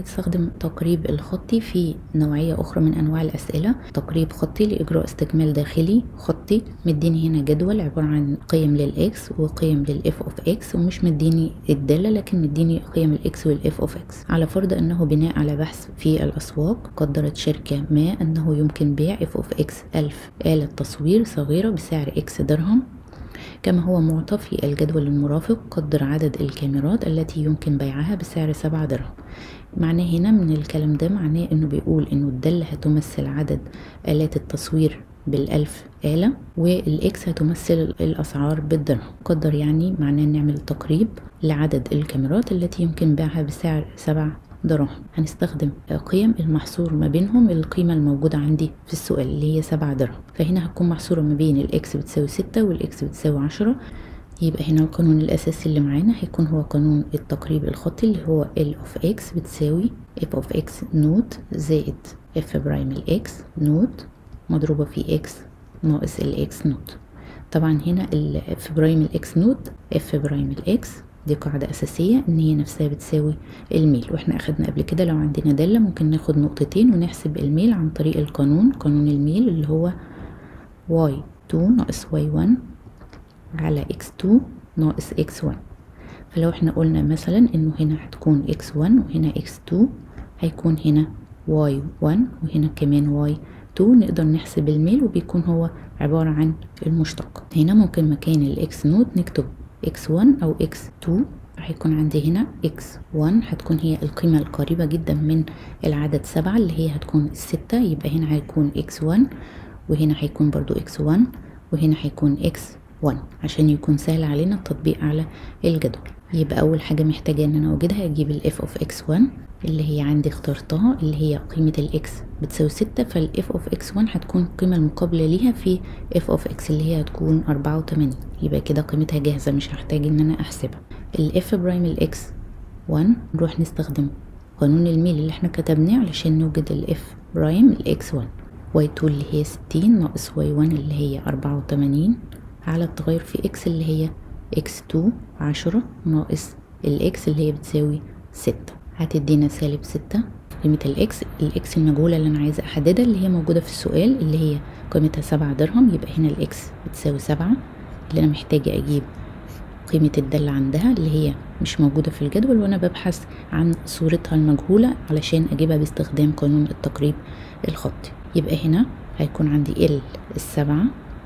استخدم تقريب الخطي في نوعية أخرى من أنواع الأسئلة تقريب خطي لإجراء استكمال داخلي خطي مديني هنا جدول عبارة عن قيم للإكس وقيم للإف أوف إكس ومش مديني الدالة لكن مديني قيم الإكس والإف أوف إكس على فرض أنه بناء على بحث في الأسواق قدرت شركة ما أنه يمكن بيع إف أوف إكس ألف آلة تصوير صغيرة بسعر إكس درهم كما هو معطى في الجدول المرافق قدر عدد الكاميرات التي يمكن بيعها بسعر سبعة درهم معناه هنا من الكلام ده معناه انه بيقول انه الدالة هتمثل عدد آلات التصوير بالألف آلة والإكس هتمثل الأسعار بالدرهم قدر يعني معناه نعمل تقريب لعدد الكاميرات التي يمكن بيعها بسعر سبع دراهم هنستخدم قيم المحصور ما بينهم القيمة الموجودة عندي في السؤال اللي هي سبعة درهم فهنا هتكون محصورة ما بين الإكس بتساوي ستة والإكس بتساوي عشرة يبقى هنا القانون الأساسي اللي معانا هيكون هو قانون التقريب الخطي اللي هو L of X بتساوي F of X نوت زائد F برايم ال X نوت مضروبة في X ناقص ال X نوت طبعا هنا ال F برايم ال X نوت F برايم ال X دي قاعدة أساسية إن هي نفسها بتساوي الميل وإحنا أخدنا قبل كده لو عندنا دالة ممكن ناخد نقطتين ونحسب الميل عن طريق القانون قانون الميل اللي هو y2 ناقص y1 على x2 ناقص x1 فلو احنا قلنا مثلا انه هنا هتكون x1 وهنا x2 هيكون هنا y1 وهنا كمان y2 نقدر نحسب الميل وبيكون هو عبارة عن المشتق هنا ممكن مكان الاكس نوت نكتب x1 او x2 هيكون عندي هنا x1 هتكون هي القيمة القريبة جدا من العدد سبعة اللي هي هتكون الستة يبقى هنا هيكون x1 وهنا هيكون برضو x1 وهنا هيكون x1 عشان يكون سهل علينا التطبيق على الجدول يبقى أول حاجة محتاجة إن أنا أوجدها أجيب ال f of x1 اللي هي عندي اخترتها اللي هي قيمة ال x بتساوي ستة فال f of x1 هتكون القيمة المقابلة ليها في f of x اللي هي هتكون أربعة وتمانين يبقى كده قيمتها جاهزة مش هحتاج إن أنا أحسبها ال f برايم ال x1 نروح نستخدم قانون الميل اللي احنا كتبناه علشان نوجد ال f برايم ال x1 y2 اللي هي ستين ناقص y1 اللي هي أربعة وتمانين على التغير في x اللي هي x2 عشرة ناقص الإكس اللي هي بتساوي ستة هتدينا سالب ستة قيمة الإكس الإكس المجهولة اللي أنا عايزة أحددها اللي هي موجودة في السؤال اللي هي قيمتها سبعة درهم يبقى هنا الإكس بتساوي سبعة اللي أنا محتاجة أجيب قيمة الدالة عندها اللي هي مش موجودة في الجدول وأنا ببحث عن صورتها المجهولة علشان أجيبها باستخدام قانون التقريب الخطي يبقى هنا هيكون عندي ال السبعة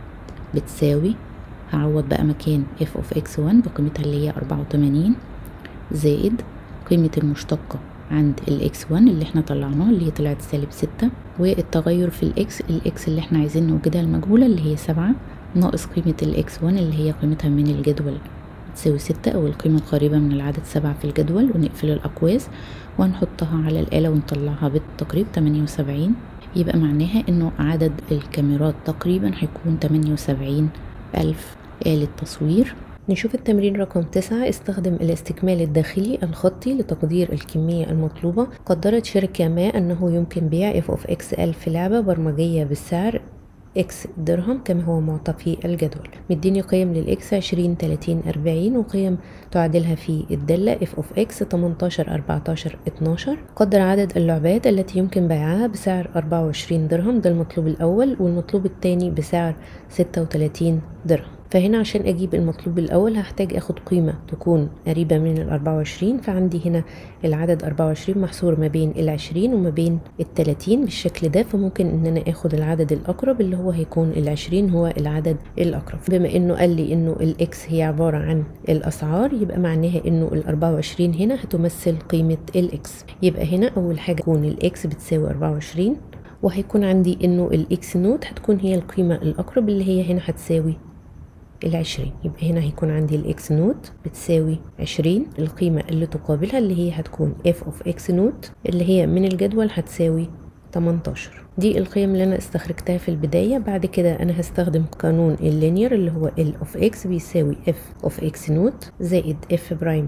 بتساوي هعوض بقى مكان f of x1 بقيمتها اللي هي أربعة وتمانين زائد قيمة المشتقة عند ال x1 اللي احنا طلعناها اللي هي طلعت سالب ستة والتغير في الاكس الاكس اللي احنا عايزين نوجدها المجهولة اللي هي سبعة ناقص قيمة ال x1 اللي هي قيمتها من الجدول تساوي ستة أو القيمة القريبة من العدد سبعة في الجدول ونقفل الأقواس وهنحطها على الآلة ونطلعها بالتقريب تمانية وسبعين يبقى معناها انه عدد الكاميرات تقريبا هيكون تمانية وسبعين ألف آلة تصوير نشوف التمرين رقم تسعة استخدم الاستكمال الداخلي الخطي لتقدير الكمية المطلوبة قدرت شركة ما أنه يمكن بيع f of x ألف لعبة برمجية بالسعر اكس درهم كما هو معطى في الجدول مديني قيم للاكس عشرين تلاتين أربعين وقيم تعادلها في الدالة اف اوف اكس تمنتاشر أربعتاشر اتناشر قدر عدد اللعبات التي يمكن بيعها بسعر أربعة وعشرين درهم ده المطلوب الأول والمطلوب الثاني بسعر ستة وتلاتين درهم فهنا عشان اجيب المطلوب الاول هحتاج اخد قيمة تكون قريبة من الاربعة وعشرين فعندي هنا العدد اربعة وعشرين محصور ما بين العشرين وما بين التلاتين بالشكل ده فممكن ان انا اخد العدد الاقرب اللي هو هيكون العشرين هو العدد الاقرب بما انه قال لي انه الاكس هي عبارة عن الاسعار يبقى معناها انه الاربعة وعشرين هنا هتمثل قيمة الاكس يبقى هنا اول حاجة تكون الاكس بتساوي اربعة وعشرين وهيكون عندي انه الاكس نوت هتكون هي القيمة الاقرب اللي هي هنا هتساوي العشرين يبقى هنا هيكون عندي الاكس نوت بتساوي عشرين القيمة اللي تقابلها اللي هي هتكون اف اوف اكس نوت اللي هي من الجدول هتساوي 18 دي القيم اللي انا استخرجتها في البداية بعد كده انا هستخدم قانون اللينير اللي هو ال اوف اكس بيساوي اف اوف اكس نوت زائد اف برايم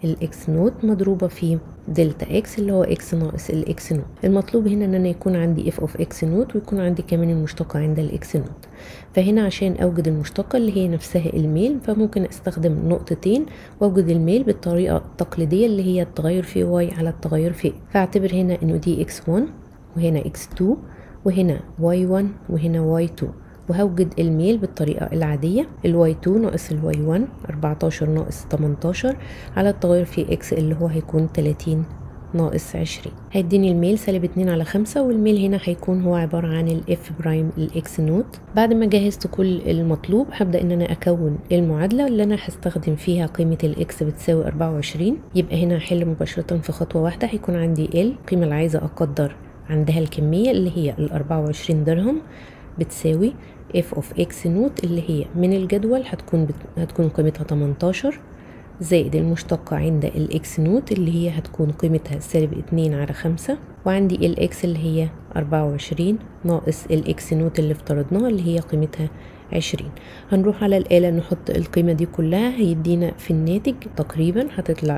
الاكس نوت مضروبة في دلتا اكس اللي هو اكس ناقص الاكس نوت المطلوب هنا ان انا يكون عندي اف اوف اكس نوت ويكون عندي كمان المشتقة عند الاكس نوت فهنا عشان اوجد المشتقة اللي هي نفسها الميل فممكن استخدم نقطتين واوجد الميل بالطريقة التقليدية اللي هي التغير في واي على التغير في فاعتبر هنا انه دي اكس 1 وهنا اكس 2 وهنا واي 1 وهنا واي 2 وهوجد الميل بالطريقة العادية الواي 2 ناقص الواي 1 14 ناقص 18 على التغير في اكس اللي هو هيكون 30 ناقص 20 هيديني الميل سالب 2 على 5 والميل هنا هيكون هو عبارة عن الاف برايم الاكس نوت بعد ما جهزت كل المطلوب هبدأ ان انا اكون المعادلة اللي انا هستخدم فيها قيمة الاكس بتساوي 24 يبقى هنا هحل مباشرة في خطوة واحدة هيكون عندي ال القيمة اللي عايزة اقدر عندها الكمية اللي هي ال 24 درهم بتساوي f of x نوت اللي هي من الجدول هتكون بت... هتكون قيمتها 18 زائد المشتقة عند الاكس نوت اللي هي هتكون قيمتها سالب 2 على 5 وعندي الاكس اللي هي 24 ناقص الاكس نوت اللي افترضناها اللي هي قيمتها 20 هنروح على الآلة نحط القيمة دي كلها هيدينا في الناتج تقريبا هتطلع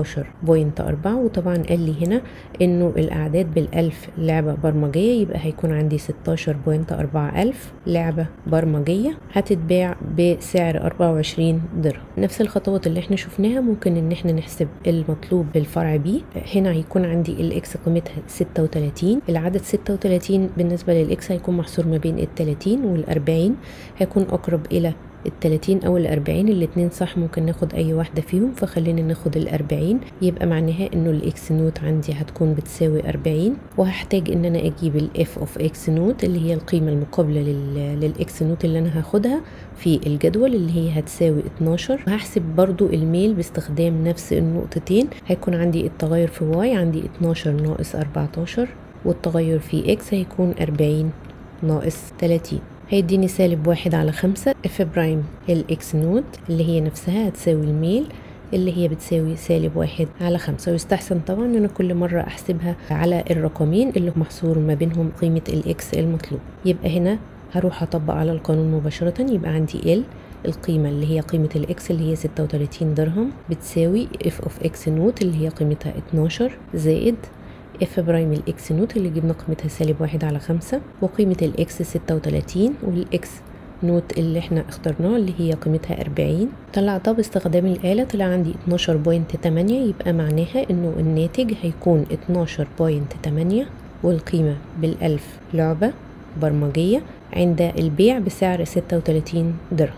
16.4 وطبعا قال لي هنا انه الأعداد بالألف لعبة برمجية يبقى هيكون عندي 16.4 ألف لعبة برمجية هتتباع بسعر 24 درهم نفس الخطوات اللي احنا شفناها ممكن ان احنا نحسب المطلوب بالفرع بي هنا هيكون عندي الاكس قيمتها 36 العدد 36 بالنسبة للاكس هيكون محصور ما بين ال 30 وال 40 هيكون أقرب إلى التلاتين أو الأربعين الاتنين صح ممكن ناخد أي واحدة فيهم فخلينا ناخد الأربعين يبقى معناها إنه الإكس نوت عندي هتكون بتساوي أربعين وهحتاج إن أنا أجيب الإف أوف إكس نوت اللي هي القيمة المقابلة لل... للإكس نوت اللي أنا هاخدها في الجدول اللي هي هتساوي 12 وهحسب برضو الميل باستخدام نفس النقطتين هيكون عندي التغير في واي عندي 12 ناقص 14 والتغير في إكس هيكون 40 ناقص 30 هيديني سالب واحد على خمسة اف برايم الاكس نوت اللي هي نفسها هتساوي الميل اللي هي بتساوي سالب واحد على خمسة ويستحسن طبعا ان انا كل مرة احسبها على الرقمين اللي محصور ما بينهم قيمة الاكس المطلوب يبقى هنا هروح اطبق على القانون مباشرة يبقى عندي ال القيمة اللي هي قيمة الاكس اللي هي 36 درهم بتساوي اف اوف اكس نوت اللي هي قيمتها 12 زائد اف برايم الاكس نوت اللي جبنا قيمتها سالب واحد على خمسة وقيمة الاكس ستة وتلاتين والاكس نوت اللي احنا اخترناه اللي هي قيمتها أربعين طلعتها باستخدام الآلة طلع عندي اتناشر بوينت تمانية يبقى معناها انه الناتج هيكون اتناشر بوينت تمانية والقيمة بالألف لعبة برمجية عند البيع بسعر ستة وتلاتين درهم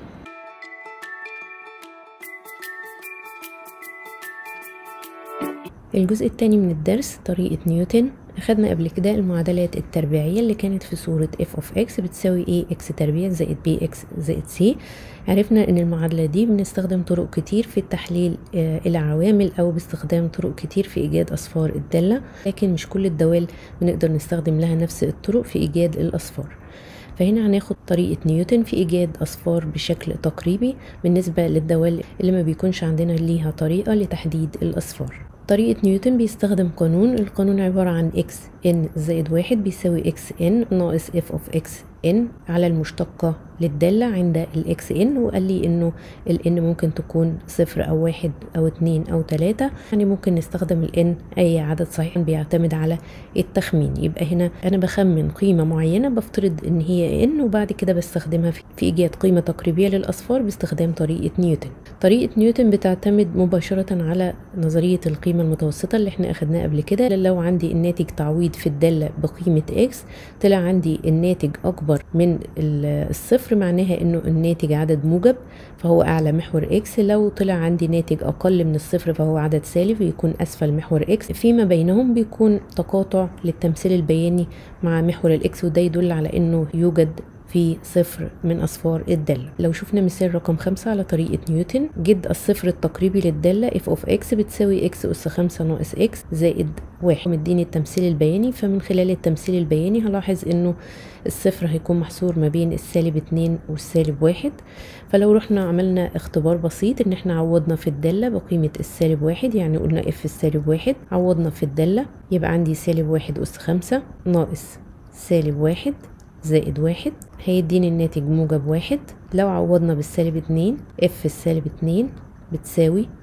الجزء الثاني من الدرس طريقة نيوتن أخدنا قبل كده المعادلات التربيعية اللي كانت في صورة f of x بتساوي a x تربيع زائد bx زائد c عرفنا ان المعادلة دي بنستخدم طرق كتير في التحليل آه العوامل او باستخدام طرق كتير في ايجاد اصفار الدالة لكن مش كل الدوال بنقدر نستخدم لها نفس الطرق في ايجاد الاصفار فهنا هناخد طريقة نيوتن في إيجاد أصفار بشكل تقريبي بالنسبة للدوال اللي ما بيكونش عندنا ليها طريقة لتحديد الأصفار طريقة نيوتن بيستخدم قانون القانون عبارة عن x n زائد واحد بيساوي x n ناقص f of x n على المشتقة للدالة عند ال xn وقال لي انه ال n ممكن تكون صفر او واحد او اتنين او تلاتة يعني ممكن نستخدم ال n اي عدد صحيح بيعتمد على التخمين يبقى هنا انا بخمن قيمة معينة بفترض ان هي n وبعد كده بستخدمها في ايجاد قيمة تقريبية للاصفار باستخدام طريقة نيوتن طريقة نيوتن بتعتمد مباشرة على نظرية القيمة المتوسطة اللي احنا اخدناها قبل كده لو عندي الناتج تعويض في الدالة بقيمة x طلع عندي الناتج اكبر من الصفر معناها انه الناتج عدد موجب فهو اعلى محور اكس لو طلع عندي ناتج اقل من الصفر فهو عدد سالب يكون اسفل محور اكس فيما بينهم بيكون تقاطع للتمثيل البياني مع محور الاكس وده يدل على انه يوجد في صفر من أصفار الدالة لو شفنا مثال رقم خمسة على طريقة نيوتن جد الصفر التقريبي للدالة f of x بتساوي x أس خمسة ناقص x زائد واحد مديني التمثيل البياني فمن خلال التمثيل البياني هلاحظ انه الصفر هيكون محصور ما بين السالب اتنين والسالب واحد فلو رحنا عملنا اختبار بسيط ان احنا عوضنا في الدالة بقيمة السالب واحد يعني قلنا f السالب واحد عوضنا في الدالة يبقى عندي سالب واحد أس خمسة ناقص سالب واحد زائد واحد هيديني الناتج موجب واحد لو عوضنا بالسالب اتنين اف السالب اتنين بتساوي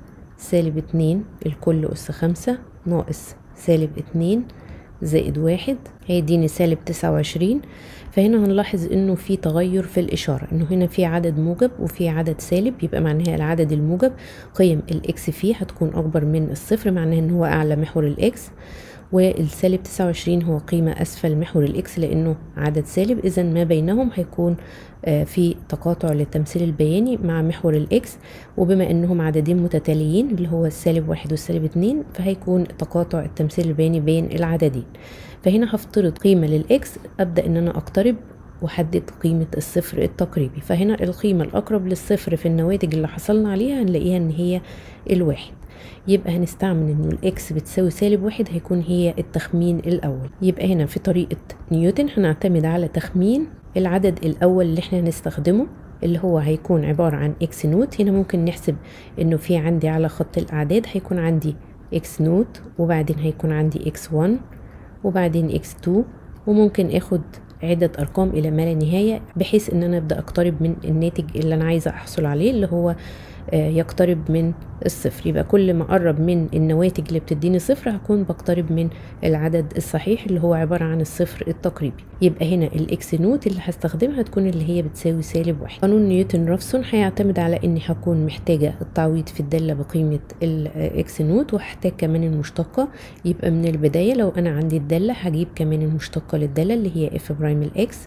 سالب اتنين الكل أس خمسة ناقص سالب اتنين زائد واحد هيديني سالب تسعة وعشرين فهنا هنلاحظ انه في تغير في الاشارة انه هنا في عدد موجب وفي عدد سالب يبقى معناها العدد الموجب قيم الاكس فيه هتكون اكبر من الصفر معناها ان هو اعلى محور الاكس والسالب 29 هو قيمة أسفل محور الإكس لأنه عدد سالب إذا ما بينهم هيكون في تقاطع للتمثيل البياني مع محور الإكس وبما أنهم عددين متتاليين اللي هو السالب واحد والسالب اتنين فهيكون تقاطع التمثيل البياني بين العددين فهنا هفترض قيمة للإكس أبدأ أن أنا أقترب وحدد قيمة الصفر التقريبي فهنا القيمة الأقرب للصفر في النواتج اللي حصلنا عليها هنلاقيها إن هي الواحد يبقى هنستعمل انه الاكس بتساوي سالب واحد هيكون هي التخمين الاول يبقى هنا في طريقة نيوتن هنعتمد على تخمين العدد الاول اللي احنا هنستخدمه اللي هو هيكون عبارة عن اكس نوت هنا ممكن نحسب انه في عندي على خط الاعداد هيكون عندي اكس نوت وبعدين هيكون عندي اكس 1 وبعدين اكس 2 وممكن اخد عدة أرقام إلى ما لا نهاية بحيث إن أنا أبدأ أقترب من الناتج اللي أنا عايزة أحصل عليه اللي هو يقترب من الصفر يبقى كل ما أقرب من النواتج اللي بتديني صفر هكون بقترب من العدد الصحيح اللي هو عبارة عن الصفر التقريبي يبقى هنا الإكس نوت اللي هستخدمها تكون اللي هي بتساوي سالب واحد قانون نيوتن رافسون هيعتمد على إني هكون محتاجة التعويض في الدالة بقيمة الإكس نوت وهحتاج كمان المشتقة يبقى من البداية لو أنا عندي الدالة هجيب كمان المشتقة للدالة اللي هي اف برايم الإكس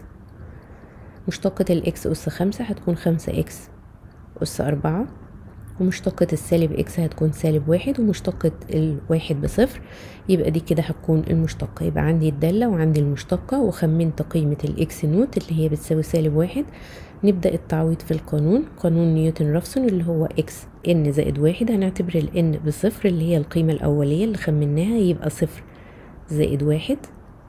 مشتقة الإكس أس خمسة هتكون خمسة إكس أس أربعة ومشتقة السالب إكس هتكون سالب واحد ومشتقة الواحد بصفر يبقى دي كده هتكون المشتقة يبقى عندي الدالة وعندي المشتقة وخمنت قيمة الإكس نوت اللي هي بتساوي سالب واحد نبدأ التعويض في القانون قانون نيوتن رافسون اللي هو إكس إن زائد واحد هنعتبر الإن بصفر اللي هي القيمة الأولية اللي خمناها يبقى صفر زائد واحد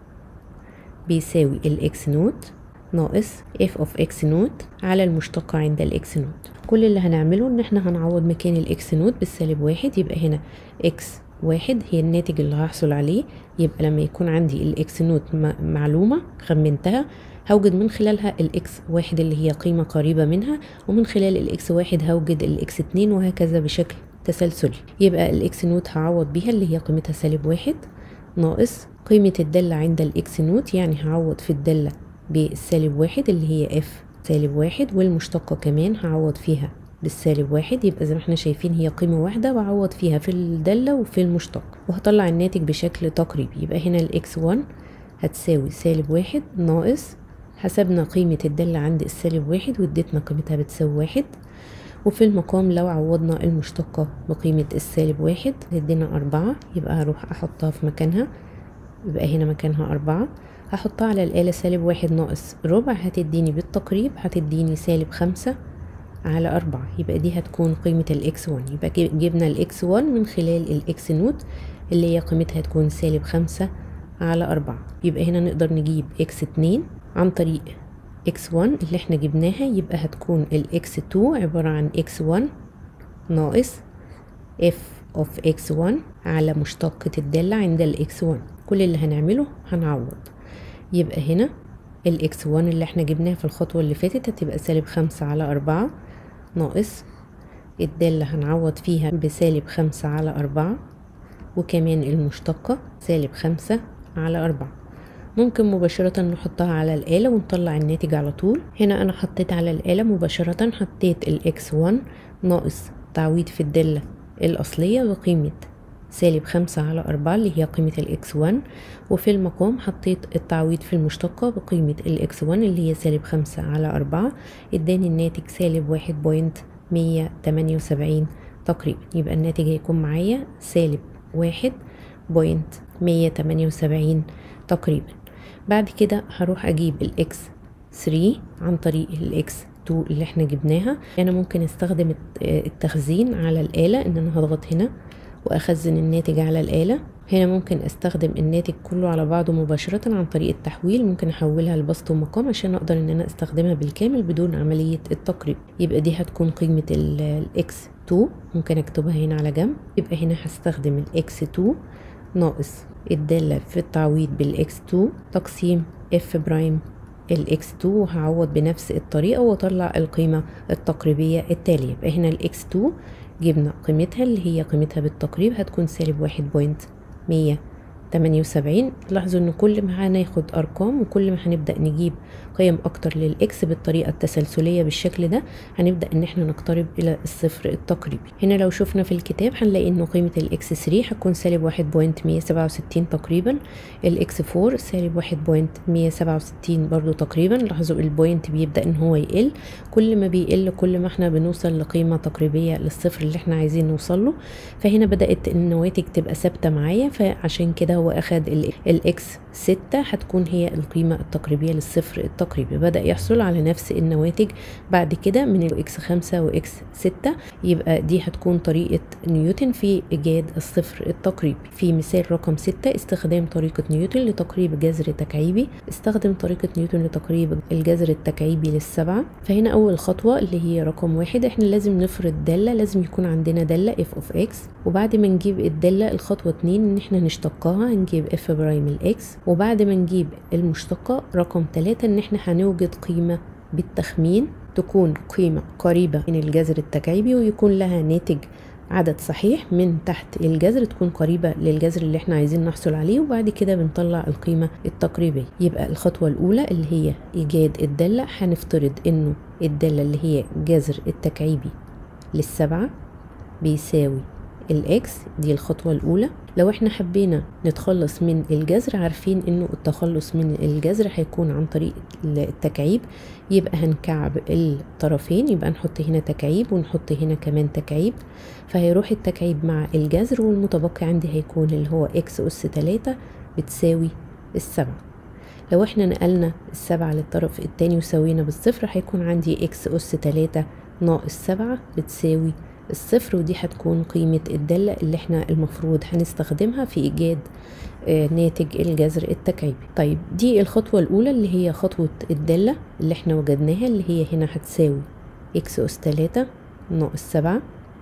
بيساوي الإكس نوت ناقص f of x نوت على المشتقة عند الاكس نوت كل اللي هنعمله ان احنا هنعوض مكان الاكس نوت بالسالب واحد يبقى هنا x واحد هي الناتج اللي هحصل عليه يبقى لما يكون عندي الاكس نوت معلومة خمنتها هوجد من خلالها الاكس واحد اللي هي قيمة قريبة منها ومن خلال الاكس واحد هوجد الاكس اتنين وهكذا بشكل تسلسلي يبقى الاكس نوت هعوض بيها اللي هي قيمتها سالب واحد ناقص قيمة الدالة عند الاكس نوت يعني هعوض في الدالة بالسالب واحد اللي هي اف سالب واحد والمشتقة كمان هعوض فيها بالسالب واحد يبقى زي ما احنا شايفين هي قيمة واحدة بعوض فيها في الدالة وفي المشتق وهطلع الناتج بشكل تقريبي يبقى هنا الاكس 1 هتساوي سالب واحد ناقص حسبنا قيمة الدالة عند السالب واحد واديتنا قيمتها بتساوي واحد وفي المقام لو عوضنا المشتقة بقيمة السالب واحد هتدينا أربعة يبقى هروح أحطها في مكانها يبقى هنا مكانها أربعة هحطها على الآلة سالب واحد ناقص ربع هتديني بالتقريب هتديني سالب خمسة على أربعة يبقى دي هتكون قيمة الإكس ون يبقى جبنا الإكس ون من خلال الإكس نوت اللي هي قيمتها هتكون سالب خمسة على أربعة يبقى هنا نقدر نجيب إكس اتنين عن طريق إكس ون اللي احنا جبناها يبقى هتكون الإكس تو عبارة عن إكس ون ناقص اف اوف إكس ون على مشتقة الدالة عند الإكس ون كل اللي هنعمله هنعوض يبقى هنا الاكس 1 اللي احنا جبناها في الخطوة اللي فاتت هتبقى سالب خمسة على أربعة ناقص الدالة هنعوض فيها بسالب خمسة على أربعة وكمان المشتقة سالب خمسة على أربعة ممكن مباشرة نحطها على الآلة ونطلع الناتج على طول هنا أنا حطيت على الآلة مباشرة حطيت الإكس 1 ناقص تعويض في الدالة الأصلية بقيمة سالب خمسة على أربعة اللي هي قيمة الإكس ون وفي المقام حطيت التعويض في المشتقة بقيمة الإكس ون اللي هي سالب خمسة على أربعة اداني الناتج سالب واحد بوينت مية تمانية وسبعين تقريبا يبقى الناتج هيكون معايا سالب واحد بوينت مية تمانية وسبعين تقريبا بعد كده هروح أجيب الإكس 3 عن طريق الإكس 2 اللي احنا جبناها أنا ممكن استخدم التخزين على الآلة إن أنا هضغط هنا واخزن الناتج على الآلة هنا ممكن استخدم الناتج كله على بعضه مباشرة عن طريق التحويل ممكن احولها لبسط ومقام عشان اقدر ان انا استخدمها بالكامل بدون عملية التقريب يبقى دي هتكون قيمة الاكس 2 ممكن اكتبها هنا على جنب يبقى هنا هستخدم الاكس 2 ناقص الدالة في التعويض بالاكس 2 تقسيم اف برايم الاكس 2 وهعوض بنفس الطريقة واطلع القيمة التقريبية التالية يبقى هنا الاكس 2 جبنا قيمتها اللي هي قيمتها بالتقريب هتكون سالب واحد بوينت مية تمانية وسبعين لاحظوا ان كل ما هناخد ارقام وكل ما هنبدأ نجيب قيم اكتر للاكس بالطريقة التسلسلية بالشكل ده هنبدأ ان احنا نقترب الى الصفر التقريبي هنا لو شفنا في الكتاب هنلاقي انه قيمة الاكس 3 هتكون سالب واحد بوينت مية سبعة وستين تقريبا الاكس 4 سالب واحد بوينت مية سبعة وستين برضو تقريبا لاحظوا البوينت بيبدأ ان هو يقل كل ما بيقل كل ما احنا بنوصل لقيمة تقريبية للصفر اللي احنا عايزين نوصل له فهنا بدأت النواتج تبقى ثابتة معايا فعشان كده هو اخد الاكس ستة هتكون هي القيمة التقريبية للصفر التقريبي بدأ يحصل على نفس النواتج بعد كده من الاكس خمسة واكس ستة يبقى دي هتكون طريقة نيوتن في إيجاد الصفر التقريبي في مثال رقم ستة استخدام طريقة نيوتن لتقريب جذر تكعيبي استخدم طريقة نيوتن لتقريب الجذر التكعيبي للسبعة فهنا أول خطوة اللي هي رقم واحد احنا لازم نفرض دالة لازم يكون عندنا دالة اف اوف اكس وبعد ما نجيب الدالة الخطوة اتنين ان احنا نشتقها هنجيب اف برايم الاكس وبعد ما نجيب المشتقة رقم تلاتة ان احنا هنوجد قيمة بالتخمين تكون قيمة قريبة من الجذر التكعيبي ويكون لها ناتج عدد صحيح من تحت الجذر تكون قريبة للجذر اللي احنا عايزين نحصل عليه وبعد كده بنطلع القيمة التقريبية يبقى الخطوة الأولى اللي هي إيجاد الدالة هنفترض إنه الدالة اللي هي جذر التكعيبي للسبعة بيساوي الاكس دي الخطوة الأولى لو احنا حبينا نتخلص من الجذر عارفين انه التخلص من الجذر هيكون عن طريق التكعيب يبقى هنكعب الطرفين يبقى نحط هنا تكعيب ونحط هنا كمان تكعيب فهيروح التكعيب مع الجذر والمتبقي عندي هيكون اللي هو اكس أس تلاتة بتساوي السبعة لو احنا نقلنا السبعة للطرف التاني وسوينا بالصفر هيكون عندي اكس أس تلاتة ناقص سبعة بتساوي الصفر ودي هتكون قيمة الدالة اللي احنا المفروض هنستخدمها في إيجاد آه ناتج الجذر التكعيبي طيب دي الخطوة الأولى اللي هي خطوة الدالة اللي احنا وجدناها اللي هي هنا هتساوي اكس أس تلاتة ناقص سبعة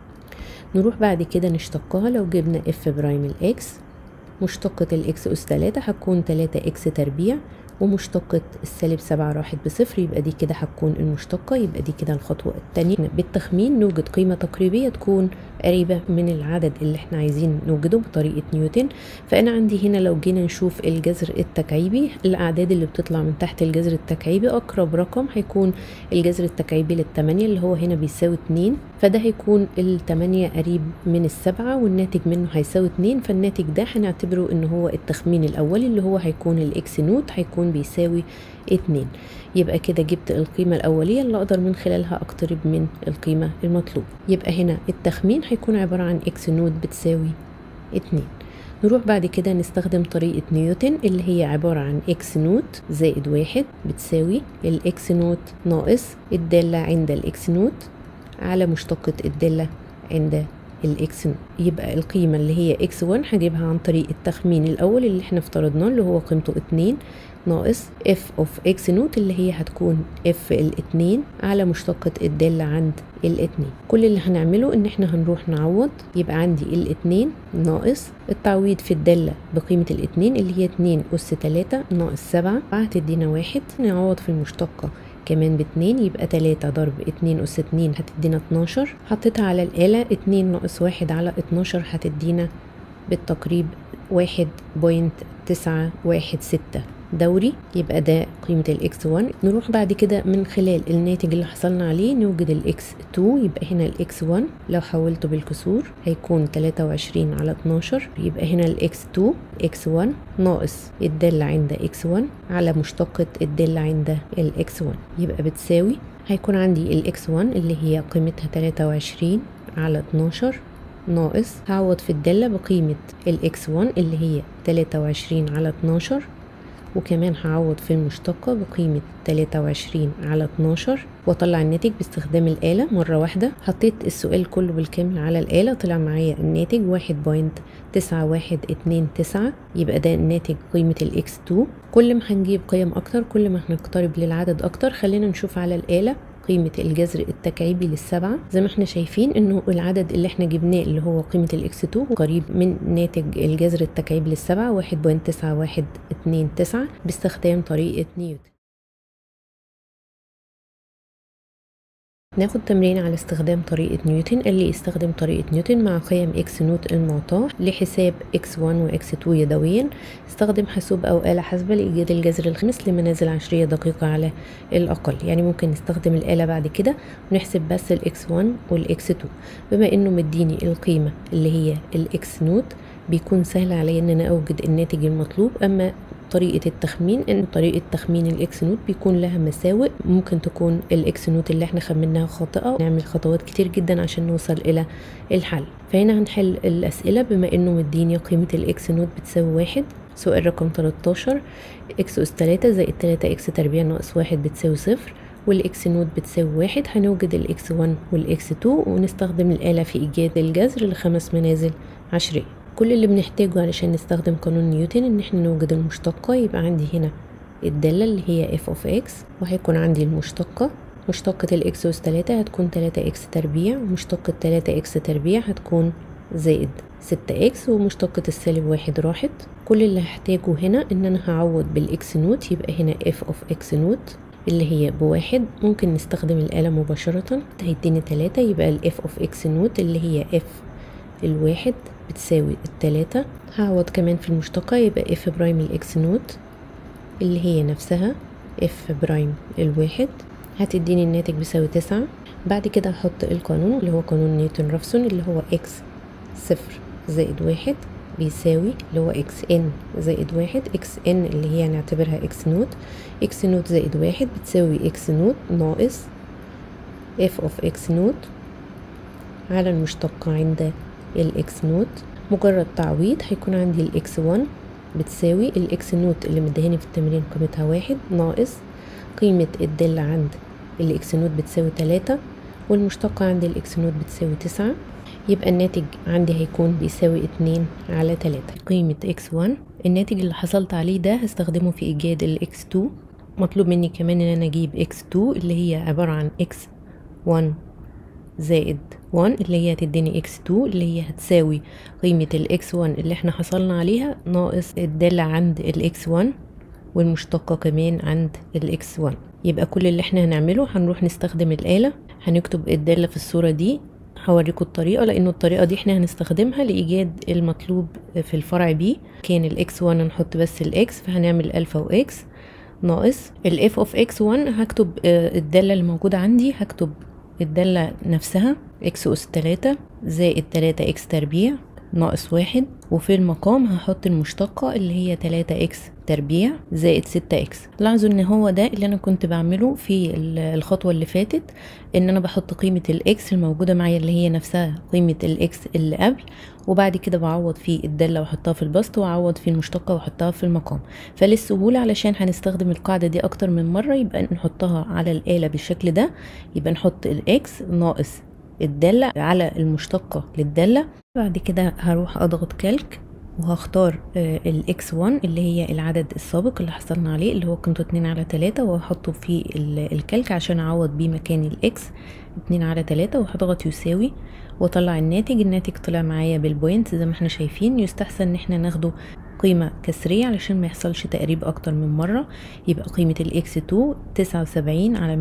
نروح بعد كده نشتقها لو جبنا اف برايم الاكس مشتقة الاكس أس تلاتة هتكون تلاتة اكس تربيع ومشتقة السالب سبعة راحت بصفر يبقى دي كده هتكون المشتقة يبقى دي كده الخطوة التانية بالتخمين نوجد قيمة تقريبية تكون قريبة من العدد اللي احنا عايزين نوجده بطريقة نيوتن فأنا عندي هنا لو جينا نشوف الجذر التكعيبي الأعداد اللي بتطلع من تحت الجذر التكعيبي أقرب رقم هيكون الجذر التكعيبي للتمانية اللي هو هنا بيساوي اتنين فده هيكون التمانية قريب من السبعة والناتج منه هيساوي اتنين فالناتج ده هنعتبره ان هو التخمين الأولي اللي هو هيكون الإكس نوت هيكون بيساوي اتنين يبقى كده جبت القيمة الأولية اللي أقدر من خلالها أقترب من القيمة المطلوبة يبقى هنا التخمين هيكون عبارة عن إكس نوت بتساوي اتنين نروح بعد كده نستخدم طريقة نيوتن اللي هي عبارة عن إكس نوت زائد واحد بتساوي الإكس نوت ناقص الدالة عند الإكس نوت على مشتقة الدالة عند الاكس يبقى القيمة اللي هي اكس 1 هجيبها عن طريق التخمين الأول اللي احنا افترضناه اللي هو قيمته اتنين ناقص اف اوف اكس نوت اللي هي هتكون اف الاتنين على مشتقة الدالة عند الاتنين كل اللي هنعمله ان احنا هنروح نعوض يبقى عندي الاتنين ناقص التعويض في الدالة بقيمة الاتنين اللي هي اتنين أس تلاتة ناقص سبعة هتدينا واحد نعوض في المشتقة كمان باتنين يبقى تلاتة ضرب اتنين أس اتنين هتدينا اتناشر حطيتها على الآلة اتنين ناقص واحد على اتناشر هتدينا بالتقريب واحد بوينت تسعة واحد ستة دوري يبقى ده قيمة الاكس 1 نروح بعد كده من خلال الناتج اللي حصلنا عليه نوجد الاكس 2 يبقى هنا الاكس 1 لو حولته بالكسور هيكون 23 على 12 يبقى هنا الاكس 2 اكس 1 ناقص الدالة عند اكس 1 على مشتقة الدالة عند الاكس 1 يبقى بتساوي هيكون عندي الاكس 1 اللي هي قيمتها 23 على 12 ناقص هعوض في الدالة بقيمة الاكس 1 اللي هي 23 على 12 وكمان هعوض في المشتقة بقيمة 23 على 12 واطلع الناتج باستخدام الآلة مرة واحدة حطيت السؤال كله بالكامل على الآلة طلع معايا الناتج واحد بوينت تسعة واحد اتنين تسعة يبقى ده الناتج قيمة الاكس 2 كل ما هنجيب قيم أكتر كل ما هنقترب للعدد أكتر خلينا نشوف على الآلة قيمة الجذر التكعيبي للسبعة زي ما احنا شايفين انه العدد اللي احنا جبناه اللي هو قيمة الاكس 2 قريب من ناتج الجذر التكعيبي للسبعة واحد بوينت تسعة واحد اتنين تسعة باستخدام طريقة نيوتن ناخد تمرين على استخدام طريقة نيوتن اللي يستخدم طريقة نيوتن مع قيم اكس نوت المعطاة لحساب اكس 1 واكس 2 يدويا استخدم حاسوب او آلة حاسبة لإيجاد الجذر الخامس لمنازل عشرية دقيقة على الأقل يعني ممكن نستخدم الآلة بعد كده ونحسب بس الاكس 1 والاكس 2 بما انه مديني القيمة اللي هي الاكس نوت بيكون سهل عليا ان انا اوجد الناتج المطلوب اما طريقة التخمين ان طريقة تخمين الاكس نوت بيكون لها مساوئ ممكن تكون الاكس نوت اللي احنا خمناها خاطئة نعمل خطوات كتير جدا عشان نوصل الى الحل فهنا هنحل الاسئلة بما انه مديني قيمة الاكس نوت بتساوي واحد سؤال رقم 13 اكس اس 3 زائد 3 اكس تربيع ناقص واحد بتساوي صفر والاكس نوت بتساوي واحد هنوجد الاكس 1 والاكس 2 ونستخدم الآلة في إيجاد الجذر لخمس منازل عشرية كل اللي بنحتاجه علشان نستخدم قانون نيوتن ان احنا نوجد المشتقة يبقى عندي هنا الدالة اللي هي f of x وهيكون عندي المشتقة مشتقة الاكس اس 3 هتكون 3 اكس تربيع ومشتقة 3 اكس تربيع هتكون زائد 6 اكس ومشتقة السالب واحد راحت كل اللي هحتاجه هنا ان انا هعوض بالاكس نوت يبقى هنا f of x نوت اللي هي بواحد ممكن نستخدم الآلة مباشرة هيديني تلاتة يبقى ال f of x نوت اللي هي f الواحد بتساوي التلاتة هعوض كمان في المشتقة يبقى اف برايم الاكس نوت اللي هي نفسها اف برايم الواحد هتديني الناتج بيساوي تسعة بعد كده هحط القانون اللي هو قانون نيوتن رافسون اللي هو اكس صفر زائد واحد بيساوي اللي هو اكس ان زائد واحد اكس ان اللي هي هنعتبرها اكس نوت اكس نوت زائد واحد بتساوي اكس نوت ناقص اف اوف اكس نوت على المشتقة عند الاكس نوت مجرد تعويض هيكون عندي الاكس 1 بتساوي الاكس نوت اللي مدهاني في التمرين قيمتها واحد ناقص قيمة الدالة عند الاكس نوت بتساوي تلاتة والمشتقة عند الاكس نوت بتساوي تسعة يبقى الناتج عندي هيكون بيساوي اتنين على تلاتة قيمة اكس 1 الناتج اللي حصلت عليه ده هستخدمه في ايجاد الاكس 2 مطلوب مني كمان ان انا اجيب اكس 2 اللي هي عبارة عن اكس 1 زائد 1 اللي هي هتديني اكس 2 اللي هي هتساوي قيمة الاكس 1 اللي احنا حصلنا عليها ناقص الدالة عند الاكس 1 والمشتقة كمان عند الاكس 1 يبقى كل اللي احنا هنعمله هنروح نستخدم الآلة هنكتب الدالة في الصورة دي هوريكم الطريقة لأنه الطريقة دي احنا هنستخدمها لإيجاد المطلوب في الفرع بي كان الاكس 1 نحط بس الاكس فهنعمل الفا واكس ناقص الاف اوف اكس 1 هكتب الدالة اللي موجودة عندي هكتب الدالة نفسها اكس اس تلاتة زائد تلاتة اكس تربيع ناقص واحد وفي المقام هحط المشتقة اللي هي تلاتة اكس تربيع زائد ستة اكس لاحظوا ان هو ده اللي انا كنت بعمله في الخطوة اللي فاتت ان انا بحط قيمة الاكس الموجودة معايا اللي هي نفسها قيمة الاكس اللي قبل وبعد كده بعوض في الدالة واحطها في البسط واعوض في المشتقة واحطها في المقام فللسهولة علشان هنستخدم القاعدة دي اكتر من مرة يبقى نحطها على الآلة بالشكل ده يبقى نحط الاكس ناقص الدالة على المشتقة للدالة بعد كده هروح اضغط كالك وهختار الاكس 1 اللي هي العدد السابق اللي حصلنا عليه اللي هو قيمته 2 على 3 وهحطه في الكالك عشان اعوض بيه مكان الاكس 2 على 3 وهضغط يساوي واطلع الناتج الناتج طلع معايا بالبوينت زي ما احنا شايفين يستحسن ان احنا ناخده قيمة كسرية علشان ما يحصلش تقريب اكتر من مرة يبقى قيمة الاكس 2 79 على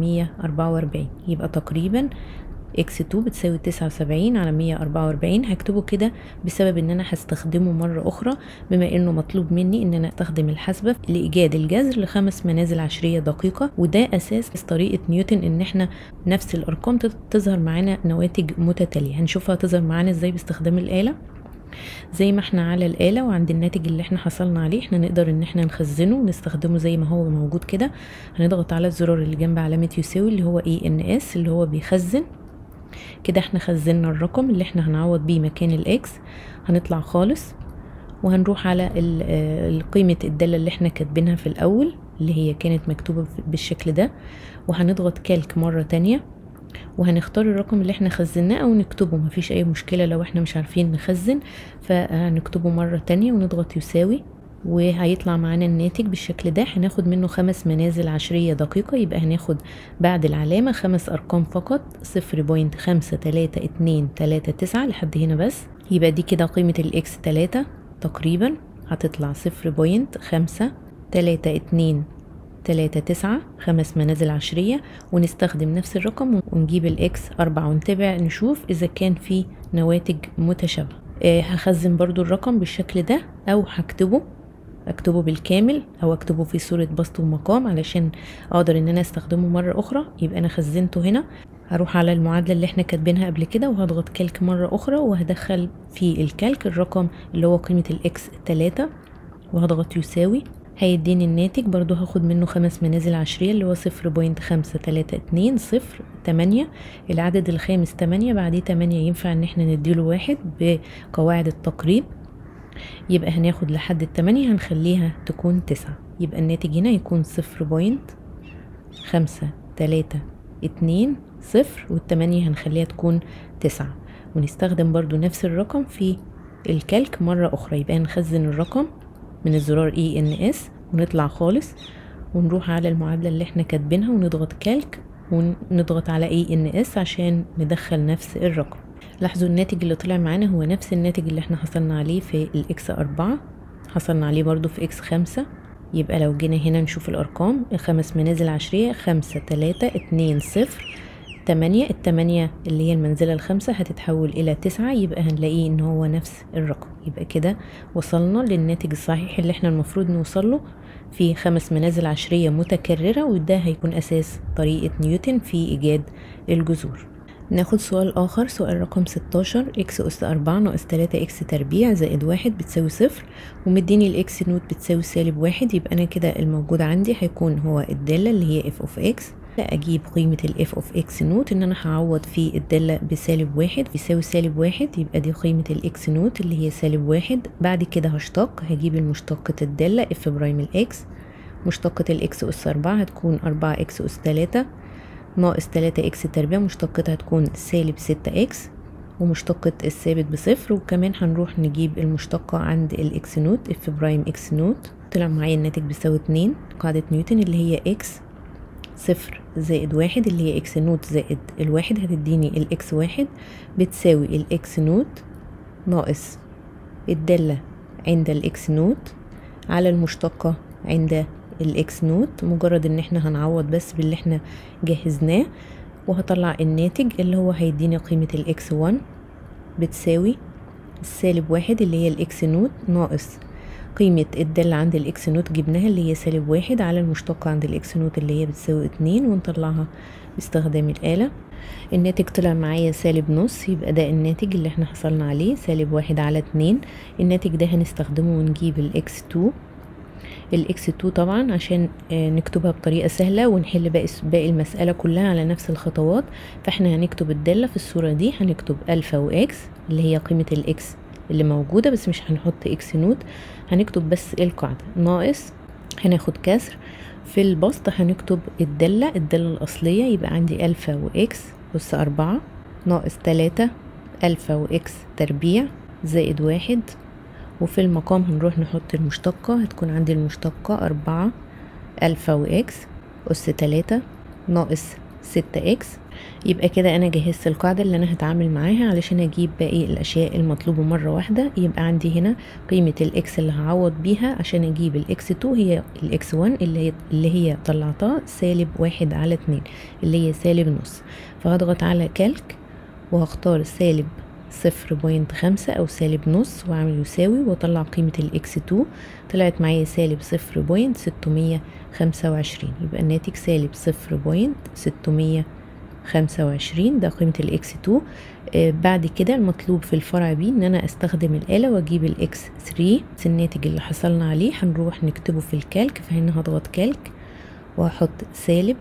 144 يبقى تقريبا اكس 2 بتساوي 79 على 144 هكتبه كده بسبب ان انا هستخدمه مرة اخرى بما انه مطلوب مني ان انا استخدم الحاسبة لايجاد الجذر لخمس منازل عشرية دقيقة وده اساس طريقة نيوتن ان احنا نفس الارقام تظهر معانا نواتج متتالية هنشوفها تظهر معانا ازاي باستخدام الآلة زي ما احنا على الآلة وعند الناتج اللي احنا حصلنا عليه احنا نقدر ان احنا نخزنه ونستخدمه زي ما هو موجود كده هنضغط على الزرار اللي جنب علامة يساوي اللي هو اي ان اس اللي هو بيخزن كده احنا خزنا الرقم اللي احنا هنعوض بيه مكان الاكس هنطلع خالص وهنروح على قيمة الدالة اللي احنا كاتبينها في الاول اللي هي كانت مكتوبة بالشكل ده وهنضغط كالك مرة تانية وهنختار الرقم اللي احنا خزناه او نكتبه مفيش اي مشكلة لو احنا مش عارفين نخزن فهنكتبه مرة تانية ونضغط يساوي وهيطلع معانا الناتج بالشكل ده هناخد منه خمس منازل عشرية دقيقة يبقى هناخد بعد العلامة خمس أرقام فقط صفر بوينت خمسة تلاتة اتنين تلاتة تسعة لحد هنا بس يبقى دي كده قيمة الإكس تلاتة تقريبا هتطلع صفر بوينت خمسة تلاتة اتنين تلاتة تسعة خمس منازل عشرية ونستخدم نفس الرقم ونجيب الإكس أربعة ونتابع نشوف إذا كان في نواتج متشابهة آه هخزن برضو الرقم بالشكل ده أو هكتبه اكتبه بالكامل او اكتبه في صورة بسط ومقام علشان اقدر ان انا استخدمه مرة اخرى يبقى انا خزنته هنا هروح على المعادلة اللي احنا كاتبينها قبل كده وهضغط كالك مرة اخرى وهدخل في الكالك الرقم اللي هو قيمة الاكس تلاتة وهضغط يساوي هيديني الناتج برضو هاخد منه خمس منازل عشرية اللي هو صفر بوينت خمسة تلاتة اتنين صفر تمانية العدد الخامس تمانية بعديه تمانية ينفع ان احنا نديله واحد بقواعد التقريب يبقى هناخد لحد التمانية هنخليها تكون تسعة يبقى الناتج هنا يكون صفر بوينت خمسة تلاتة اتنين صفر والتمانية هنخليها تكون تسعة ونستخدم برضو نفس الرقم في الكالك مرة أخرى يبقى نخزن الرقم من الزرار اي ان اس ونطلع خالص ونروح على المعادلة اللي احنا كاتبينها ونضغط كالك ونضغط على اي ان اس عشان ندخل نفس الرقم لاحظوا الناتج اللي طلع معانا هو نفس الناتج اللي احنا حصلنا عليه في الاكس أربعة حصلنا عليه برضو في اكس خمسة يبقى لو جينا هنا نشوف الأرقام خمس منازل عشرية خمسة تلاتة اتنين صفر تمانية التمانية اللي هي المنزلة الخامسة هتتحول إلى تسعة يبقى هنلاقيه إن هو نفس الرقم يبقى كده وصلنا للناتج الصحيح اللي احنا المفروض نوصله في خمس منازل عشرية متكررة وده هيكون أساس طريقة نيوتن في إيجاد الجذور ناخد سؤال آخر سؤال رقم 16 إكس أس أربعة ناقص تلاتة إكس تربيع زائد واحد بتساوي صفر ومديني الإكس نوت بتساوي سالب واحد يبقى أنا كده الموجود عندي هيكون هو الدالة اللي هي اف اوف اكس لا اجيب قيمة الاف اوف اكس نوت ان انا هعوض في الدالة بسالب واحد بيساوي سالب واحد يبقى دي قيمة الاكس نوت اللي هي سالب واحد بعد كده هشتق هجيب المشتقة الدالة اف برايم الاكس مشتقة الاكس اس اربعة هتكون اربعة اكس اس تلاتة ناقص تلاتة اكس تربيع مشتقتها هتكون سالب ستة اكس ومشتقة الثابت بصفر وكمان هنروح نجيب المشتقة عند الاكس نوت اف برايم اكس نوت طلع معايا الناتج بيساوي اتنين قاعدة نيوتن اللي هي اكس صفر زائد واحد اللي هي اكس نوت زائد الواحد هتديني الاكس واحد بتساوي الاكس نوت ناقص الدالة عند الاكس نوت على المشتقة عند الاكس نوت مجرد ان احنا هنعوض بس باللي احنا جهزناه وهطلع الناتج اللي هو هيديني قيمة الاكس وان بتساوي السالب واحد اللي هي الاكس نوت ناقص قيمة الدالة عند الاكس نوت جبناها اللي هي سالب واحد على المشتقة عند الاكس نوت اللي هي بتساوي اتنين ونطلعها باستخدام الآلة الناتج طلع معايا سالب نص يبقى ده الناتج اللي احنا حصلنا عليه سالب واحد على اتنين الناتج ده هنستخدمه ونجيب الاكس تو الاكس 2 طبعا عشان نكتبها بطريقه سهله ونحل باقي باقي المساله كلها على نفس الخطوات فاحنا هنكتب الداله في الصوره دي هنكتب الفا واكس اللي هي قيمه الاكس اللي موجوده بس مش هنحط اكس نوت هنكتب بس القاعده ناقص هناخد كسر في البسط هنكتب الدالة الدالة الأصلية يبقى عندي ألفا وإكس أس أربعة ناقص تلاتة ألفا وإكس تربيع زائد واحد وفي المقام هنروح نحط المشتقة هتكون عندي المشتقة أربعة ألفا وإكس أس تلاتة ناقص ستة إكس يبقى كده أنا جهزت القاعدة اللي أنا هتعامل معاها علشان أجيب باقي الأشياء المطلوبة مرة واحدة يبقى عندي هنا قيمة الإكس اللي هعوض بيها عشان أجيب الإكس تو هي الإكس ون اللي هي اللي هي طلعتها سالب واحد على اتنين اللي هي سالب نص فهضغط على كالك وهختار سالب صفر بوينت خمسة أو سالب نص وأعمل يساوي وأطلع قيمة الإكس تو طلعت معايا سالب صفر بوينت ستمية خمسة وعشرين يبقى الناتج سالب صفر بوينت ستمية خمسة وعشرين ده قيمة الإكس تو آه بعد كده المطلوب في الفرع بي إن أنا أستخدم الآلة وأجيب الإكس ثري الناتج اللي حصلنا عليه هنروح نكتبه في الكالك فهنا هضغط كالك وهحط سالب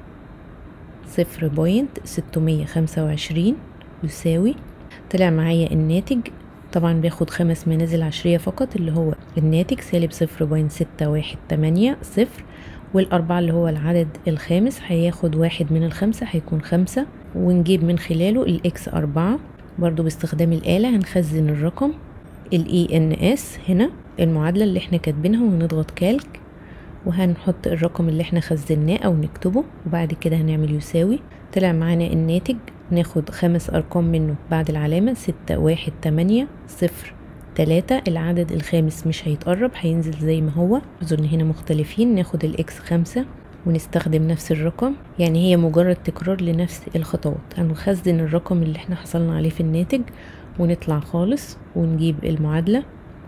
صفر بوينت ستمية خمسة وعشرين يساوي طلع معايا الناتج طبعا بياخد خمس منازل عشرية فقط اللي هو الناتج سالب صفر بوينت ستة واحد تمانية صفر والأربعة اللي هو العدد الخامس هياخد واحد من الخمسة هيكون خمسة ونجيب من خلاله الإكس أربعة برضو باستخدام الآلة هنخزن الرقم ال ENS هنا المعادلة اللي احنا كاتبينها وهنضغط كالك وهنحط الرقم اللي احنا خزناه أو نكتبه وبعد كده هنعمل يساوي طلع معانا الناتج ناخد خمس أرقام منه بعد العلامة ستة واحد تمانية صفر تلاتة العدد الخامس مش هيتقرب هينزل زي ما هو أظن هنا مختلفين ناخد الإكس خمسة ونستخدم نفس الرقم يعني هي مجرد تكرار لنفس الخطوات هنخزن الرقم اللي احنا حصلنا عليه في الناتج ونطلع خالص ونجيب المعادلة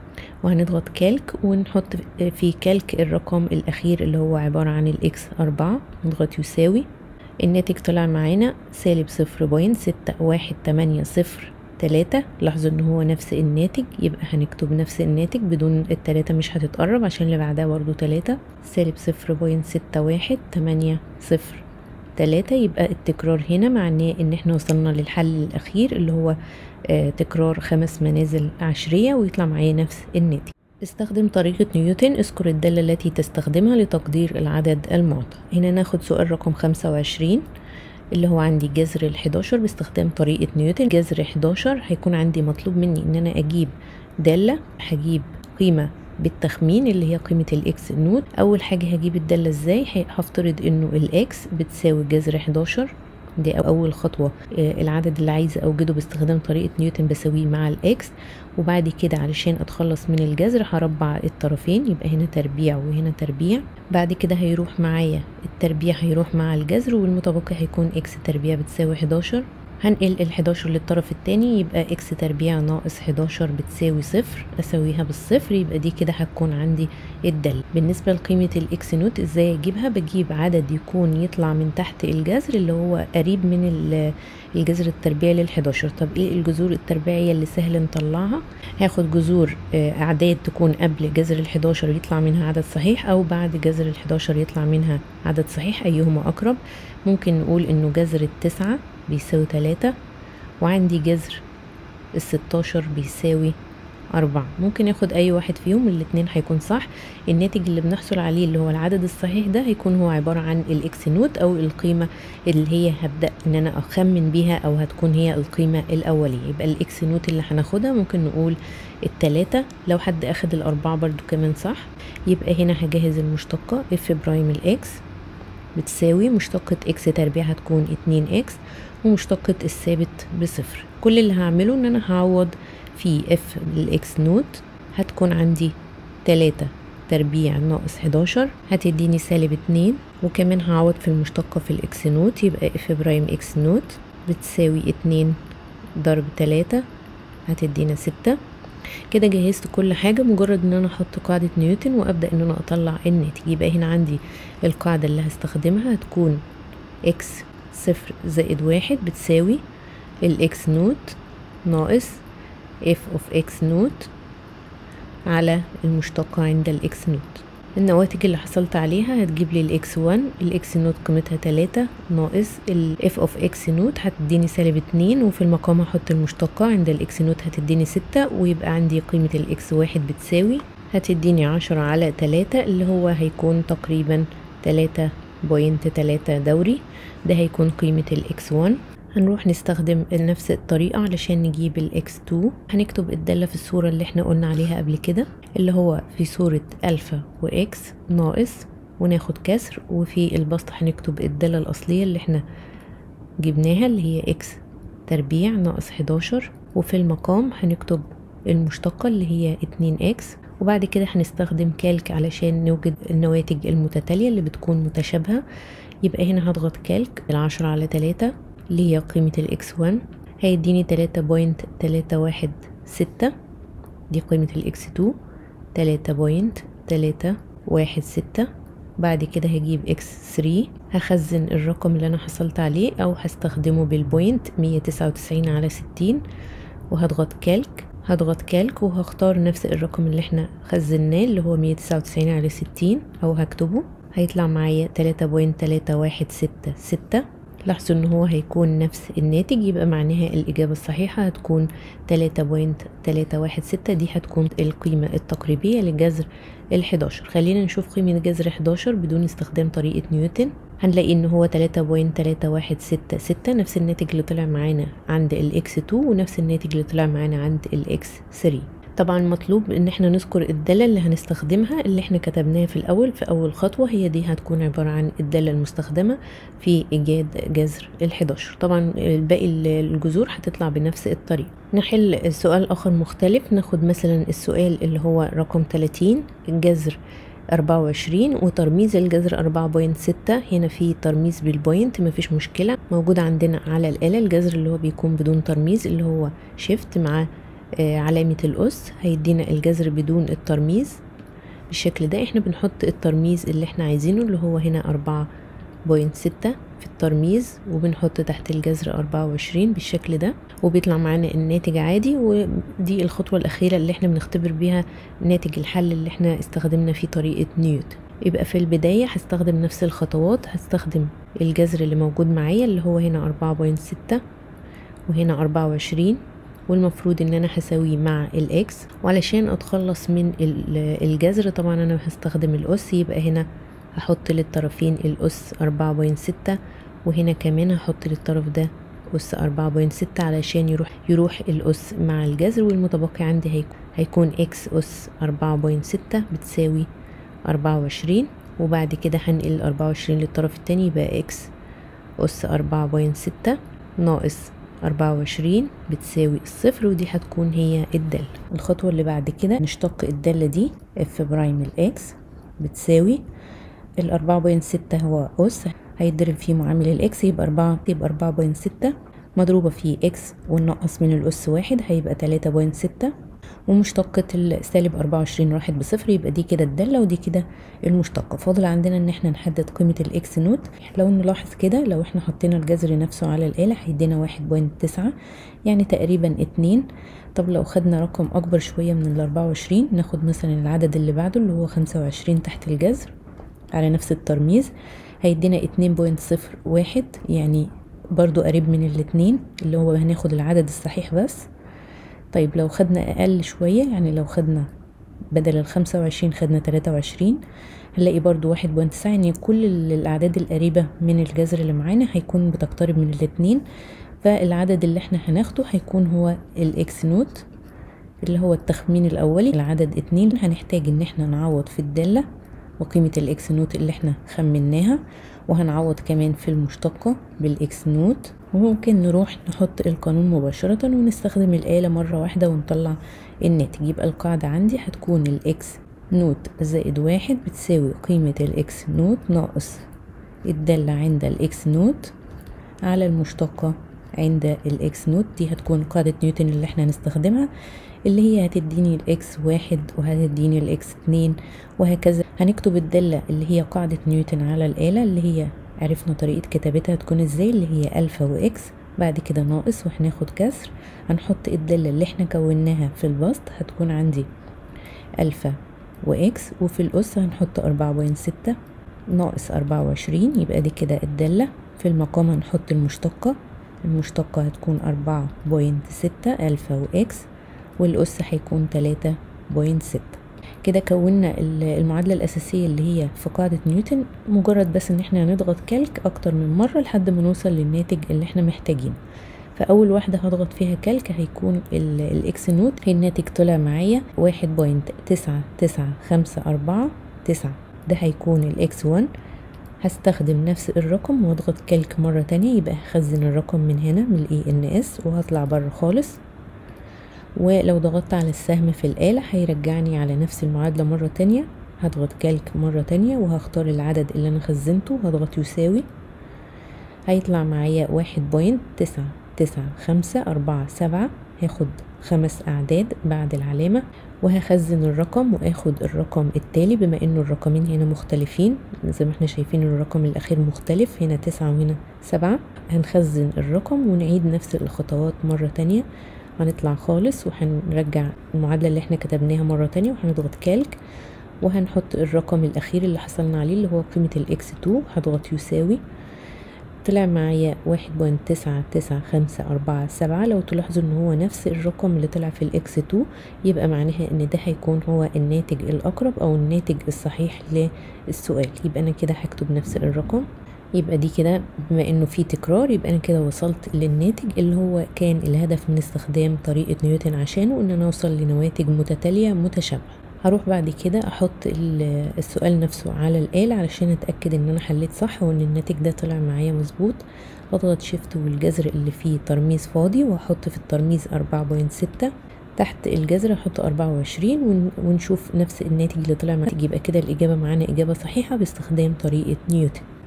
وهنضغط كالك ونحط في كالك الرقم الأخير اللي هو عبارة عن الإكس أربعة نضغط يساوي الناتج طلع معانا سالب صفر بوينت ستة واحد تمانية صفر تلاتة لاحظوا ان هو نفس الناتج يبقى هنكتب نفس الناتج بدون التلاتة مش هتتقرب عشان اللي بعدها برضو تلاتة سالب صفر بوينت ستة واحد تمانية صفر تلاتة يبقى التكرار هنا معناه ان احنا وصلنا للحل الاخير اللي هو آه تكرار خمس منازل عشرية ويطلع معايا نفس الناتج استخدم طريقة نيوتن اذكر الدالة التي تستخدمها لتقدير العدد المعطى هنا ناخد سؤال رقم خمسة وعشرين اللي هو عندي جذر ال11 باستخدام طريقة نيوتن جذر 11 هيكون عندي مطلوب مني ان انا اجيب دالة هجيب قيمة بالتخمين اللي هي قيمة الاكس نوت اول حاجة هجيب الدالة ازاي هفترض انه الاكس بتساوي جذر 11 دي اول خطوة العدد اللي عايزة اوجده باستخدام طريقة نيوتن بساويه مع الاكس وبعد كده علشان اتخلص من الجذر هربع الطرفين يبقى هنا تربيع وهنا تربيع بعد كده هيروح معايا التربيع هيروح مع الجذر والمتبقي هيكون اكس تربيع بتساوي 11 هنقل ال 11 للطرف التاني يبقى اكس تربيع ناقص 11 بتساوي صفر اساويها بالصفر يبقى دي كده هتكون عندي الدل بالنسبة لقيمة الاكس نوت ازاي اجيبها بجيب عدد يكون يطلع من تحت الجذر اللي هو قريب من الجذر التربيعي لل 11 طب ايه الجذور التربيعية اللي سهل نطلعها هاخد جذور اعداد تكون قبل جذر ال 11 يطلع منها عدد صحيح او بعد جذر ال 11 يطلع منها عدد صحيح ايهما اقرب ممكن نقول انه جذر التسعة بيساوي تلاتة وعندي جذر الستاشر بيساوي أربعة ممكن ياخد أي واحد فيهم الاتنين هيكون صح الناتج اللي بنحصل عليه اللي هو العدد الصحيح ده هيكون هو عبارة عن الإكس نوت أو القيمة اللي هي هبدأ إن أنا أخمن بيها أو هتكون هي القيمة الأولية يبقى الإكس نوت اللي هناخدها ممكن نقول التلاتة لو حد أخد الأربعة برضو كمان صح يبقى هنا هجهز المشتقة اف برايم الإكس بتساوي مشتقة اكس تربيع هتكون اتنين اكس ومشتقة الثابت بصفر كل اللي هعمله ان انا هعوض في اف الاكس نوت هتكون عندي تلاتة تربيع ناقص حداشر هتديني سالب اتنين وكمان هعوض في المشتقة في الاكس نوت يبقى اف برايم اكس نوت بتساوي اتنين ضرب تلاتة هتدينا ستة كده جهزت كل حاجة مجرد ان انا احط قاعدة نيوتن وابدأ ان انا اطلع الناتج يبقى هنا عندي القاعدة اللي هستخدمها هتكون اكس صفر زائد واحد بتساوي الاكس نوت ناقص اف اوف اكس نوت على المشتقة عند الاكس نوت النواتج اللي حصلت عليها هتجيب لي الاكس 1 الاكس نوت قيمتها تلاتة ناقص الاف اوف اكس نوت هتديني سالب اتنين وفي المقام هحط المشتقة عند الاكس نوت هتديني ستة ويبقى عندي قيمة الاكس واحد بتساوي هتديني عشرة على تلاتة اللي هو هيكون تقريبا تلاتة بوينت تلاتة دوري ده هيكون قيمة الاكس 1 هنروح نستخدم نفس الطريقة علشان نجيب الاكس 2 هنكتب الدالة في الصورة اللي احنا قلنا عليها قبل كده اللي هو في صورة الفا واكس ناقص وناخد كسر وفي البسط هنكتب الدالة الأصلية اللي احنا جبناها اللي هي اكس تربيع ناقص 11 وفي المقام هنكتب المشتقة اللي هي 2 اكس وبعد كده هنستخدم كالك علشان نوجد النواتج المتتالية اللي بتكون متشابهة يبقى هنا هضغط كالك العشرة على تلاتة اللي هي قيمة الاكس 1 هيديني تلاتة بوينت تلاتة واحد ستة دي قيمة الاكس 2 تلاتة بوينت تلاتة واحد ستة بعد كده هجيب اكس 3 هخزن الرقم اللي انا حصلت عليه او هستخدمه بالبوينت مية تسعة وتسعين على ستين وهضغط كالك هضغط كالك وهختار نفس الرقم اللي احنا خزناه اللي هو مية تسعة وتسعين على ستين او هكتبه هيطلع معايا تلاتة بوينت تلاتة واحد ستة ستة لاحظوا ان هو هيكون نفس الناتج يبقى معناها الاجابة الصحيحة هتكون تلاتة بوينت تلاتة واحد ستة دي هتكون القيمة التقريبية لجذر الحداشر خلينا نشوف قيمة جذر حداشر بدون استخدام طريقة نيوتن هنلاقي ان هو تلاتة بوينت تلاتة واحد ستة ستة نفس الناتج اللي طلع معانا عند الاكس تو ونفس الناتج اللي طلع معانا عند الاكس ثري طبعا مطلوب ان احنا نذكر الدالة اللي هنستخدمها اللي احنا كتبناها في الاول في اول خطوة هي دي هتكون عبارة عن الدالة المستخدمة في ايجاد جذر ال11 طبعا باقي الجذور هتطلع بنفس الطريقة نحل سؤال اخر مختلف ناخد مثلا السؤال اللي هو رقم 30 جذر 24 وترميز الجذر 4.6 هنا في ترميز بالبوينت مفيش مشكلة موجود عندنا على الآلة الجذر اللي هو بيكون بدون ترميز اللي هو شيفت مع علامة الأس هيدينا الجذر بدون الترميز بالشكل ده احنا بنحط الترميز اللي احنا عايزينه اللي هو هنا أربعة بوينت ستة في الترميز وبنحط تحت الجذر أربعة وعشرين بالشكل ده وبيطلع معانا الناتج عادي ودي الخطوة الأخيرة اللي احنا بنختبر بيها ناتج الحل اللي احنا استخدمنا فيه طريقة نيوت يبقى في البداية هستخدم نفس الخطوات هستخدم الجذر اللي موجود معايا اللي هو هنا أربعة بوينت ستة وهنا أربعة وعشرين والمفروض ان انا هساويه مع الاكس وعلشان اتخلص من الجذر طبعا انا هستخدم الاس يبقى هنا هحط للطرفين الاس أربعة بوينت ستة وهنا كمان هحط للطرف ده أس أربعة بوينت ستة علشان يروح يروح الأس مع الجذر والمتبقي عندي هيكون, هيكون إكس أس أربعة بوينت ستة بتساوي أربعة وعشرين وبعد كده هنقل أربعة وعشرين للطرف التاني يبقى إكس أس أربعة بوينت ستة ناقص أربعة وعشرين بتساوي الصفر ودي هتكون هي الدالة الخطوة اللي بعد كده نشتق الدالة دي اف برايم الاكس بتساوي الأربعة بوينت ستة هو أس هيتضرب فيه معامل الاكس يبقى أربعة يبقى أربعة بوينت ستة مضروبة في اكس وننقص من الأس واحد هيبقى تلاتة بوينت ستة ومشتقة السالب أربعة وعشرين راحت بصفر يبقى دي كده الدالة ودي كده المشتقة فاضل عندنا ان احنا نحدد قيمة الاكس نوت لو نلاحظ كده لو احنا حطينا الجذر نفسه على الآلة هيدينا واحد بوينت تسعة يعني تقريبا اتنين طب لو خدنا رقم أكبر شوية من الأربعة وعشرين ناخد مثلا العدد اللي بعده اللي هو خمسة وعشرين تحت الجذر على نفس الترميز هيدينا اتنين بوينت صفر واحد يعني برضو قريب من الاتنين اللي هو هناخد العدد الصحيح بس طيب لو خدنا أقل شوية يعني لو خدنا بدل الخمسة وعشرين خدنا تلاتة وعشرين هنلاقي برضو واحد بوينت تسعة يعني كل الأعداد القريبة من الجذر اللي معانا هيكون بتقترب من الاتنين فالعدد اللي احنا هناخده هيكون هو الإكس نوت اللي هو التخمين الأولي العدد اتنين هنحتاج إن احنا نعوض في الدالة وقيمة الإكس نوت اللي احنا خمناها وهنعوض كمان في المشتقة بالإكس نوت وممكن نروح نحط القانون مباشرة ونستخدم الآلة مرة واحدة ونطلع الناتج يبقى القاعدة عندي هتكون الإكس نوت زائد واحد بتساوي قيمة الإكس نوت ناقص الدالة عند الإكس نوت على المشتقة عند الإكس نوت دي هتكون قاعدة نيوتن اللي احنا هنستخدمها اللي هي هتديني الإكس واحد وهتديني الإكس اتنين وهكذا هنكتب الدالة اللي هي قاعدة نيوتن على الآلة اللي هي عرفنا طريقة كتابتها تكون ازاي اللي هي ألفا وإكس بعد كده ناقص وهناخد كسر هنحط الدالة اللي احنا كوناها في البسط هتكون عندي ألفا وإكس وفي الأس هنحط أربعة بوينت ستة ناقص أربعة وعشرين يبقى دي كده الدالة في المقام هنحط المشتقة المشتقة هتكون أربعة بوينت ستة ألفا وإكس والأس هيكون تلاتة بوينت ستة كده كونا المعادلة الأساسية اللي هي في قاعدة نيوتن مجرد بس ان احنا نضغط كالك اكتر من مرة لحد ما نوصل للناتج اللي احنا محتاجينه فأول واحدة هضغط فيها كالك هيكون الإكس نوت الناتج طلع معايا واحد بوينت تسعة تسعة خمسة أربعة تسعة ده هيكون الإكس ون هستخدم نفس الرقم واضغط كالك مرة تانية يبقى هخزن الرقم من هنا من الاي ان اس وهطلع بره خالص ولو ضغطت على السهم في الآلة هيرجعني على نفس المعادلة مرة تانية هضغط كالك مرة تانية وهختار العدد اللي أنا خزنته هضغط يساوي هيطلع معايا واحد بوينت تسعة تسعة خمسة أربعة سبعة هاخد خمس أعداد بعد العلامة وهخزن الرقم واخد الرقم التالي بما انه الرقمين هنا مختلفين زي ما احنا شايفين الرقم الاخير مختلف هنا تسعة وهنا سبعة هنخزن الرقم ونعيد نفس الخطوات مرة تانية هنطلع خالص وهنرجع المعادلة اللي احنا كتبناها مرة تانية وهنضغط كالك وهنحط الرقم الأخير اللي حصلنا عليه اللي هو قيمة الإكس تو هضغط يساوي طلع معايا واحد بوينت تسعة تسعة خمسة أربعة سبعة لو تلاحظوا ان هو نفس الرقم اللي طلع في الإكس تو يبقى معناها ان ده هيكون هو الناتج الأقرب أو الناتج الصحيح للسؤال يبقى أنا كده هكتب نفس الرقم يبقى دي كده بما انه في تكرار يبقى انا كده وصلت للناتج اللي هو كان الهدف من استخدام طريقة نيوتن عشانه ان انا اوصل لنواتج متتالية متشابهة هروح بعد كده احط السؤال نفسه على الآلة علشان اتأكد ان انا حليت صح وان الناتج ده طلع معايا مظبوط بضغط شيفت والجذر اللي فيه ترميز فاضي واحط في الترميز أربعة بوينت ستة تحت الجذر احط أربعة وعشرين ونشوف نفس الناتج اللي طلع معانا يبقى كده الإجابة معانا إجابة صحيحة باستخدام طريقة نيوتن